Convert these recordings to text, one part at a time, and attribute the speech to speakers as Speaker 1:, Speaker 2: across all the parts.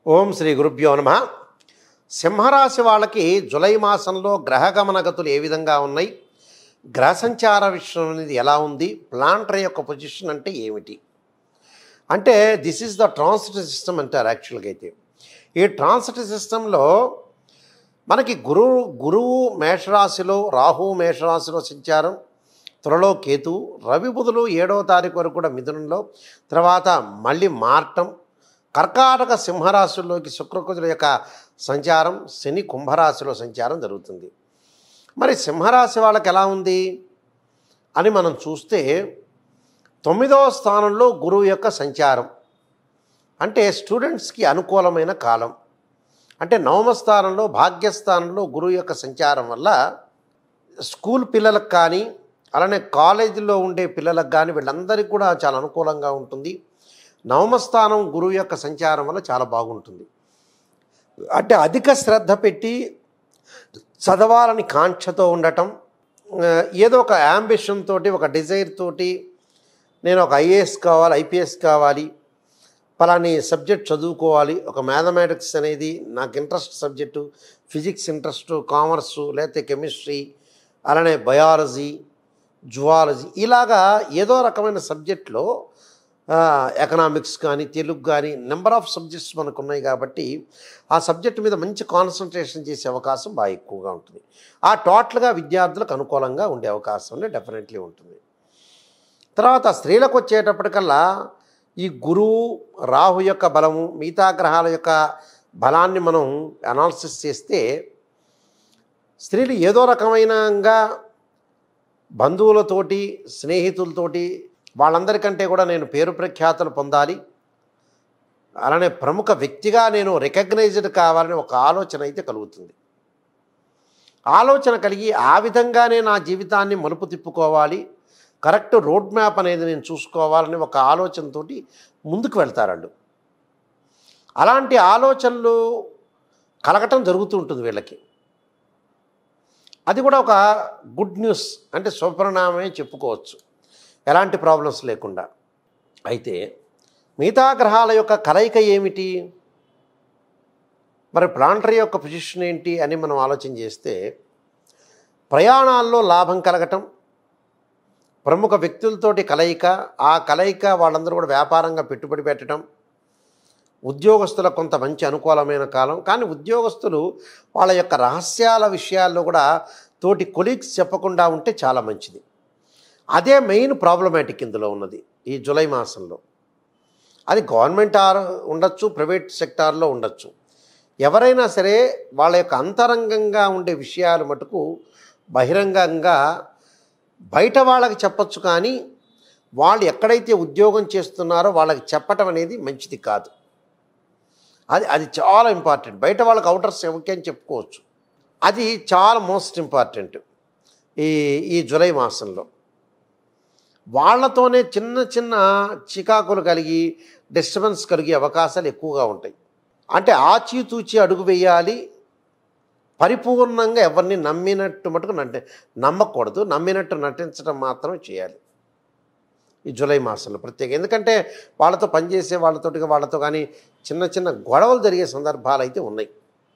Speaker 1: ఓం శ్రీ గురుభ్యో నమ సింహరాశి వాళ్ళకి జులై మాసంలో గ్రహగమనగతులు ఏ విధంగా ఉన్నాయి గ్రహ సంచార విషయం అనేది ఎలా ఉంది ప్లాంటర్ యొక్క పొజిషన్ అంటే ఏమిటి అంటే this is the transit system అంటారు యాక్చువల్గా అయితే ఈ ట్రాన్సిట్ సిస్టంలో మనకి గురువు గురువు మేషరాశిలో రాహు మేషరాశిలో సంచారం త్వరలో కేతు రవి బుధులు ఏడవ తారీఖు వరకు కూడా మిథునంలో తర్వాత మళ్ళీ మార్టం కర్కాటక సింహరాశుల్లోకి శుక్రకుజుల యొక్క సంచారం శని కుంభరాశిలో సంచారం జరుగుతుంది మరి సింహరాశి వాళ్ళకి ఎలా ఉంది అని మనం చూస్తే తొమ్మిదవ స్థానంలో గురువు యొక్క సంచారం అంటే స్టూడెంట్స్కి అనుకూలమైన కాలం అంటే నవమ స్థానంలో భాగ్యస్థానంలో గురువు యొక్క సంచారం వల్ల స్కూల్ పిల్లలకు కానీ అలానే కాలేజీలో ఉండే పిల్లలకు కానీ వీళ్ళందరికీ కూడా చాలా అనుకూలంగా ఉంటుంది నవమ స్థానం గురువు యొక్క సంచారం వల్ల చాలా బాగుంటుంది అంటే అధిక శ్రద్ధ పెట్టి చదవాలని కాంక్షతో ఉండటం ఆ, ఏదో ఒక యాంబిషన్ తోటి ఒక డిజైర్ తోటి నేను ఒక ఐఏఎస్ కావాలి ఐపీఎస్ కావాలి పలాని సబ్జెక్ట్ చదువుకోవాలి ఒక మ్యాథమెటిక్స్ అనేది నాకు interest subject physics interest commerce లేకపోతే కెమిస్ట్రీ అలానే బయాలజీ జువాలజీ ఇలాగా ఏదో రకమైన సబ్జెక్ట్లో ఎకనామిక్స్ కానీ తెలుగు కానీ నెంబర్ ఆఫ్ సబ్జెక్ట్స్ మనకు ఉన్నాయి కాబట్టి ఆ సబ్జెక్ట్ మీద మంచి కాన్సన్ట్రేషన్ చేసే అవకాశం బాగా ఎక్కువగా ఉంటుంది ఆ టోటల్గా విద్యార్థులకు అనుకూలంగా ఉండే అవకాశం అనేది డెఫినెట్లీ ఉంటుంది తర్వాత స్త్రీలకు వచ్చేటప్పటికల్లా ఈ గురువు రాహు యొక్క బలము మిగతా గ్రహాల యొక్క బలాన్ని మనం అనాలిసిస్ చేస్తే స్త్రీలు ఏదో రకమైనగా బంధువులతోటి స్నేహితులతోటి వాళ్ళందరికంటే కూడా నేను పేరు ప్రఖ్యాతలు పొందాలి అలానే ప్రముఖ వ్యక్తిగా నేను రికగ్నైజ్డ్ కావాలని ఒక ఆలోచన అయితే కలుగుతుంది ఆలోచన కలిగి ఆ విధంగానే నా జీవితాన్ని మలుపు తిప్పుకోవాలి కరెక్ట్ రోడ్ మ్యాప్ అనేది నేను చూసుకోవాలని ఒక ఆలోచనతోటి ముందుకు వెళ్తారండు అలాంటి ఆలోచనలు కలగటం జరుగుతూ ఉంటుంది వీళ్ళకి అది కూడా ఒక గుడ్ న్యూస్ అంటే శుభపరిణామమే చెప్పుకోవచ్చు ఎలాంటి ప్రాబ్లమ్స్ లేకుండా అయితే మిగతా గ్రహాల యొక్క కలయిక ఏమిటి మరి ప్లాంటరీ యొక్క పొజిషన్ ఏంటి అని మనం ఆలోచన చేస్తే ప్రయాణాల్లో లాభం కలగటం ప్రముఖ వ్యక్తులతోటి కలయిక ఆ కలయిక వాళ్ళందరూ కూడా వ్యాపారంగా పెట్టుబడి పెట్టడం ఉద్యోగస్తులకు కొంత మంచి అనుకూలమైన కాలం కానీ ఉద్యోగస్తులు వాళ్ళ యొక్క రహస్యాల విషయాల్లో కూడా తోటి కొలీగ్స్ చెప్పకుండా ఉంటే చాలా మంచిది అదే మెయిన్ ప్రాబ్లమాటిక్ ఇందులో ఉన్నది ఈ జూలై మాసంలో అది గవర్నమెంట్ ఆర్ ఉండొచ్చు ప్రైవేట్ సెక్టార్లో ఉండొచ్చు ఎవరైనా సరే వాళ్ళ యొక్క అంతరంగంగా ఉండే విషయాలు మటుకు బహిరంగంగా బయట వాళ్ళకి చెప్పొచ్చు కానీ వాళ్ళు ఎక్కడైతే ఉద్యోగం చేస్తున్నారో వాళ్ళకి చెప్పటం అనేది మంచిది కాదు అది అది చాలా ఇంపార్టెంట్ బయట వాళ్ళకి అవుటర్స్ ఓకే అని చెప్పుకోవచ్చు అది చాలా మోస్ట్ ఇంపార్టెంట్ ఈ ఈ జూలై మాసంలో వాళ్ళతోనే చిన్న చిన్న చికాకులు కలిగి డిస్టర్బెన్స్ కలిగే అవకాశాలు ఎక్కువగా ఉంటాయి అంటే ఆచితూచి అడుగు వేయాలి పరిపూర్ణంగా ఎవరిని నమ్మినట్టు మటుకు నటి నమ్మకూడదు నమ్మినట్టు నటించడం మాత్రమే చేయాలి ఈ జూలై మాసంలో ప్రత్యేక ఎందుకంటే వాళ్ళతో పనిచేసే వాళ్ళతోటిగా వాళ్ళతో కానీ చిన్న చిన్న గొడవలు జరిగే సందర్భాలు అయితే ఉన్నాయి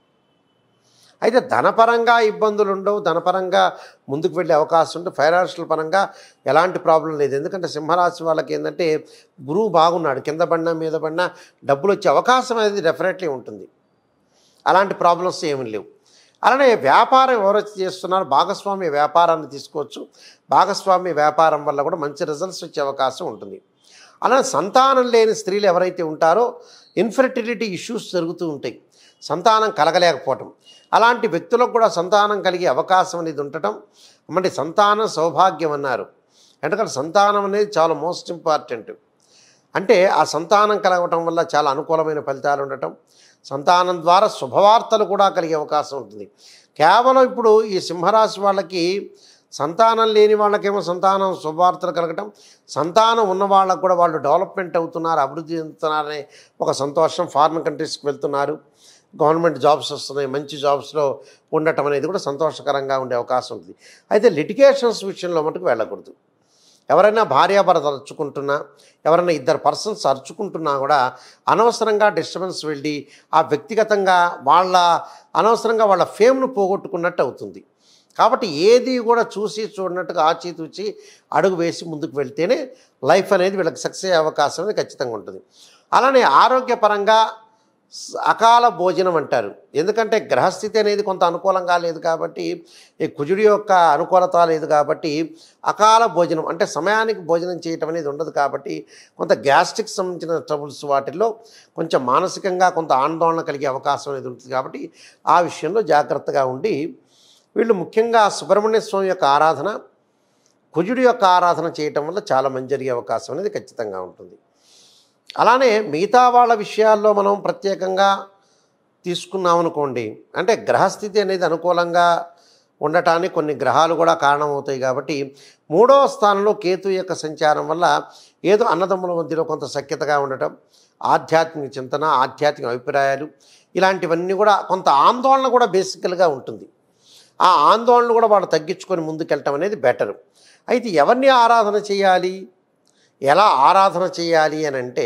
Speaker 1: అయితే ధనపరంగా ఇబ్బందులు ఉండవు ధనపరంగా ముందుకు వెళ్ళే అవకాశం ఉంటుంది ఫైనాన్షియల్ పరంగా ఎలాంటి ప్రాబ్లం లేదు ఎందుకంటే సింహరాశి వాళ్ళకి ఏంటంటే గురువు బాగున్నాడు కింద పడినా మీద పడినా డబ్బులు వచ్చే అవకాశం అనేది డెఫినెట్లీ ఉంటుంది అలాంటి ప్రాబ్లమ్స్ ఏమీ లేవు అలానే వ్యాపారం ఎవరైతే చేస్తున్నారో భాగస్వామ్య వ్యాపారాన్ని తీసుకోవచ్చు భాగస్వామ్య వ్యాపారం వల్ల కూడా మంచి రిజల్ట్స్ వచ్చే అవకాశం ఉంటుంది అలానే సంతానం లేని స్త్రీలు ఎవరైతే ఉంటారో ఇన్ఫర్టిలిటీ ఇష్యూస్ జరుగుతూ ఉంటాయి సంతానం కలగలేకపోవటం అలాంటి వ్యక్తులకు కూడా సంతానం కలిగే అవకాశం అనేది ఉండటం అంటే సంతానం సౌభాగ్యం అన్నారు ఎందుకంటే సంతానం అనేది చాలా మోస్ట్ ఇంపార్టెంట్ అంటే ఆ సంతానం కలగటం వల్ల చాలా అనుకూలమైన ఫలితాలు ఉండటం సంతానం ద్వారా శుభవార్తలు కూడా కలిగే అవకాశం ఉంటుంది కేవలం ఇప్పుడు ఈ సింహరాశి వాళ్ళకి సంతానం లేని వాళ్ళకేమో సంతానం శుభవార్తలు కలగటం సంతానం ఉన్న వాళ్ళకు కూడా వాళ్ళు డెవలప్మెంట్ అవుతున్నారు అభివృద్ధి చెందుతున్నారనే ఒక సంతోషం ఫారిన్ కంట్రీస్కి వెళ్తున్నారు గవర్నమెంట్ జాబ్స్ వస్తున్నాయి మంచి జాబ్స్లో ఉండటం అనేది కూడా సంతోషకరంగా ఉండే అవకాశం ఉంటుంది అయితే లిటిగేషన్స్ విషయంలో మటుకు వెళ్ళకూడదు ఎవరైనా భార్యాభర్త అరుచుకుంటున్నా ఎవరైనా ఇద్దరు పర్సన్స్ అరుచుకుంటున్నా కూడా అనవసరంగా డిస్టర్బెన్స్ వెళ్ళి ఆ వ్యక్తిగతంగా వాళ్ళ అనవసరంగా వాళ్ళ ఫేమ్ను పోగొట్టుకున్నట్టు అవుతుంది కాబట్టి ఏది కూడా చూసి చూడనట్టుగా ఆచితూచి అడుగు వేసి ముందుకు వెళ్తేనే లైఫ్ అనేది వీళ్ళకి సక్సెస్ అయ్యే అవకాశం అనేది ఖచ్చితంగా ఉంటుంది అలానే ఆరోగ్యపరంగా స- అకాల భోజనం అంటారు ఎందుకంటే గ్రహస్థితి అనేది కొంత అనుకూలంగా లేదు కాబట్టి ఈ కుజుడి యొక్క అనుకూలత లేదు కాబట్టి అకాల భోజనం అంటే సమయానికి భోజనం చేయటం అనేది ఉండదు కాబట్టి కొంత గ్యాస్ట్రిక్ సంబంధించిన ట్రబుల్స్ వాటిల్లో కొంచెం మానసికంగా కొంత ఆందోళన కలిగే అవకాశం అనేది ఉంటుంది కాబట్టి ఆ విషయంలో జాగ్రత్తగా ఉండి వీళ్ళు ముఖ్యంగా సుబ్రహ్మణ్య స్వామి యొక్క ఆరాధన కుజుడి యొక్క ఆరాధన చేయటం వల్ల చాలా మంచి జరిగే అవకాశం అనేది ఖచ్చితంగా ఉంటుంది అలానే మిగతా వాళ్ళ విషయాల్లో మనం ప్రత్యేకంగా తీసుకున్నాం అనుకోండి అంటే గ్రహస్థితి అనేది అనుకూలంగా ఉండటానికి కొన్ని గ్రహాలు కూడా కారణమవుతాయి కాబట్టి మూడవ స్థానంలో కేతు యొక్క సంచారం వల్ల ఏదో అన్నదమ్ముల మధ్యలో కొంత సఖ్యతగా ఉండటం ఆధ్యాత్మిక చింతన ఆధ్యాత్మిక అభిప్రాయాలు ఇలాంటివన్నీ కూడా కొంత ఆందోళన కూడా బేసికల్గా ఉంటుంది ఆ ఆందోళన కూడా వాళ్ళు తగ్గించుకొని ముందుకెళ్ళటం అనేది బెటరు అయితే ఎవరిని ఆరాధన చేయాలి ఎలా ఆరాధన చేయాలి అని అంటే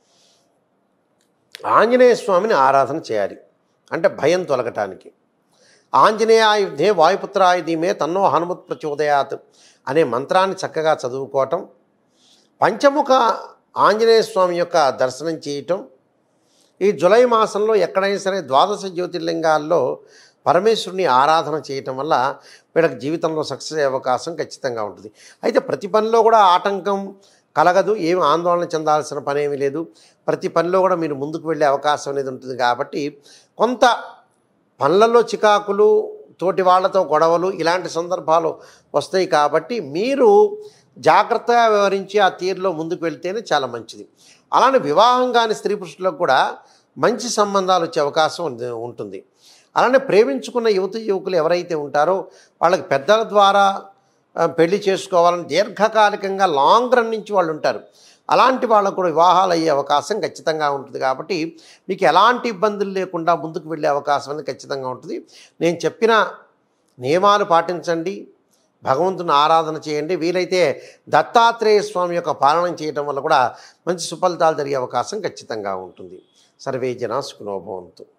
Speaker 1: ఆంజనేయ స్వామిని ఆరాధన చేయాలి అంటే భయం తొలగటానికి ఆంజనేయాయుధే వాయుపుత్రాయుధీమే తన్నో హనుమత్ ప్రచోదయాత్ అనే మంత్రాన్ని చక్కగా చదువుకోవటం పంచముఖ ఆంజనేయ స్వామి యొక్క దర్శనం చేయటం ఈ జులై మాసంలో ఎక్కడైనా సరే ద్వాదశ జ్యోతిర్లింగాల్లో పరమేశ్వరుని ఆరాధన చేయటం వల్ల వీళ్ళకి జీవితంలో సక్సెస్ అయ్యే అవకాశం ఖచ్చితంగా ఉంటుంది అయితే ప్రతి పనిలో కూడా ఆటంకం కలగదు ఏమి ఆందోళన చెందాల్సిన పని ఏమీ లేదు ప్రతి పనిలో కూడా మీరు ముందుకు వెళ్ళే అవకాశం అనేది ఉంటుంది కాబట్టి కొంత పనులలో చికాకులు తోటి వాళ్ళతో గొడవలు ఇలాంటి సందర్భాలు వస్తాయి కాబట్టి మీరు జాగ్రత్తగా వివరించి ఆ తీరులో ముందుకు వెళ్తేనే చాలా మంచిది అలానే వివాహం కాని స్త్రీ పురుషులకు కూడా మంచి సంబంధాలు వచ్చే అవకాశం ఉంది- ఉంటుంది అలానే ప్రేమించుకున్న యువతి యువకులు ఎవరైతే ఉంటారో వాళ్ళకి పెద్దల ద్వారా ఆ, పెళ్లి చేసుకోవాలని దీర్ఘకాలికంగా లాంగ్ రన్ నుంచి వాళ్ళు ఉంటారు అలాంటి వాళ్ళకు కూడా వివాహాలు అయ్యే అవకాశం ఖచ్చితంగా ఉంటుంది కాబట్టి మీకు ఎలాంటి ఇబ్బందులు లేకుండా ముందుకు వెళ్ళే అవకాశం అనేది ఖచ్చితంగా ఉంటుంది నేను చెప్పిన నియమాలు పాటించండి భగవంతుని ఆరాధన చేయండి వీలైతే దత్తాత్రేయ స్వామి యొక్క పాలన చేయడం వల్ల కూడా మంచి సుఫలితాలు జరిగే అవకాశం ఖచ్చితంగా ఉంటుంది సర్వే జనా సుఖనోభవంతు